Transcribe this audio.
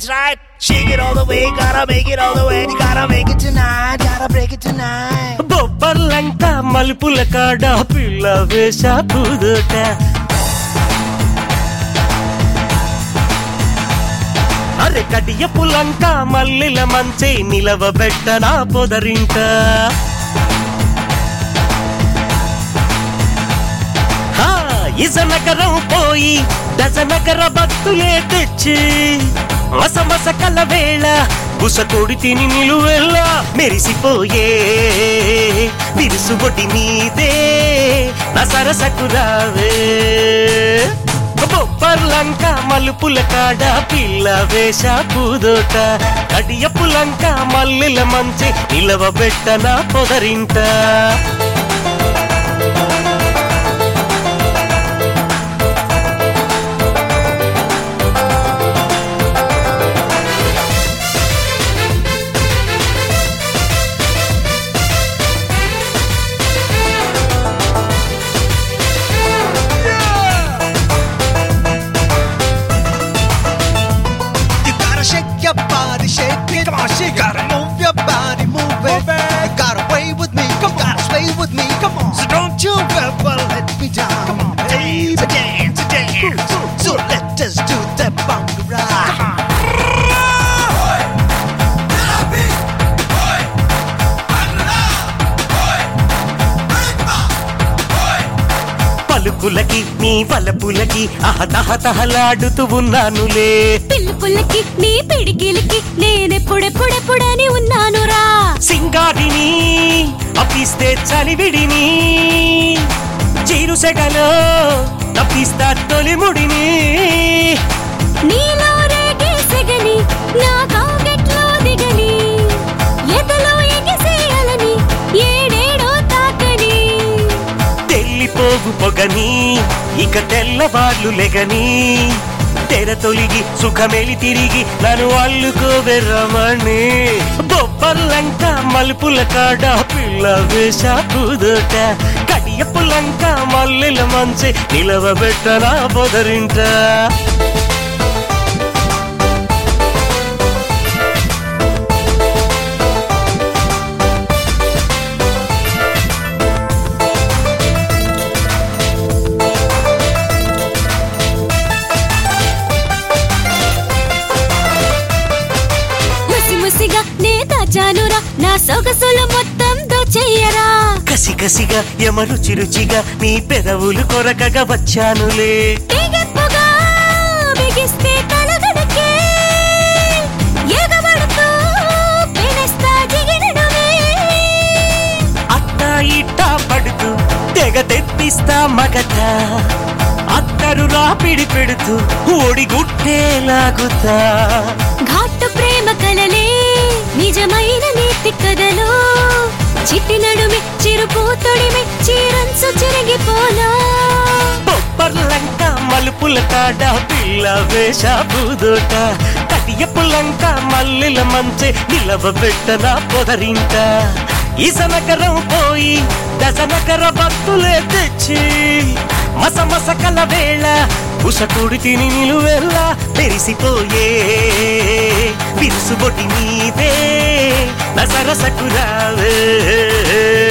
That's right. Shake it all the way, gotta make it all the way. You gotta make it tonight, gotta break it tonight. Bobbarlanka మలుపుల కాడ పిల్ల వేష పుదుట అరే కడియ పులంక మల్లెల మంచే నిలవబెట్ట నా పొదరింట హా, ఇజనగరం పోయి దజనగర భక్తులే తెచ్చి మస మస కల వేళ బుసకొడి తిని నిలువెల్ల మెరిసిపోయే విరుసుబొటి మీదే నా సరసకు రావే బొబ్బర్లంక మలుపుల కాడ పిల్ల వేష పూదోట కడియ పులంక మల్లెల మంచి నిలవబెట్ట నా పొదరింట You gotta shake your body, shake it. Come on, shake. You gotta move your body, move it. You gotta play with me, come you gotta sway with me. Come on. So don't you ever let me down. Come on, baby. Dance, dance. So let us do the bongo ride. Come on. పలుకులకి నీ వలపులకి అహతహతహలాడుతూ ఉన్నానులే పిల్లుపుల్లకి నీ పిడికిలికి నేనెప్పుడెప్పుడెప్పుడని ఉన్నానురా సింగారిని అప్పిస్తే చలివిడిని చీరుసెగలో తప్పిస్తా తొలిముడిని నీలో రేగే సెగని నా కాకెట్లో దిగని ఎదలో ఎగిసేయాలని ఏడేడో తాకని తెల్లిపోగు పొగని ఇక తెల్లవార్లు లెగని తెర తొలిగి సుఖమెలి తిరిగి నన్ను అల్లుకోబెర్రమని బొబ్బర్లంక మలుపుల కాడ పిల్ల వేష కుదుట కడియపులంక మల్లెల మంచి నిలవబెట్ట నా పొదరింట ముసి ముసిగా నే దాచానురా నా సొగసులు మొత్తం దోచెయ్యరా కసి కసిగా ఎమరు చిరుచిగా నీ పెదవులు కొరకగా వచ్చానులే తెగెప్పుగా బిగిస్తే తలగడకే ఎగబడుతూ పెనస్తా జిగినడుమే అట్టా ఇట్టా పడుతూ తెగ తెప్పిస్తా మగత అత్తరు రాపిడి పెడుతూ ఓడిగుట్టే లాగుతా ఘాటు ప్రేమ కలలే నిజమైన నీతి కథలో చిట్టి నడుమి చిరుపూతొడిమి చీరంచు చిరిగిపోనా బొబ్బర్లంక మలుపుల కాడ పిల్ల వేష బూదోట కటియపులంక మల్లెల మంచె నిలవబెట్ట నా పొదరింట ఇసనకరం పోయి దశనకర భక్తులే తెచ్చి మస మస కల వేళ ఉసకుడి తిని నిలువెల్ల మెరిసిపోయే విరుసుబొటి నీదే నా సరసకు రావే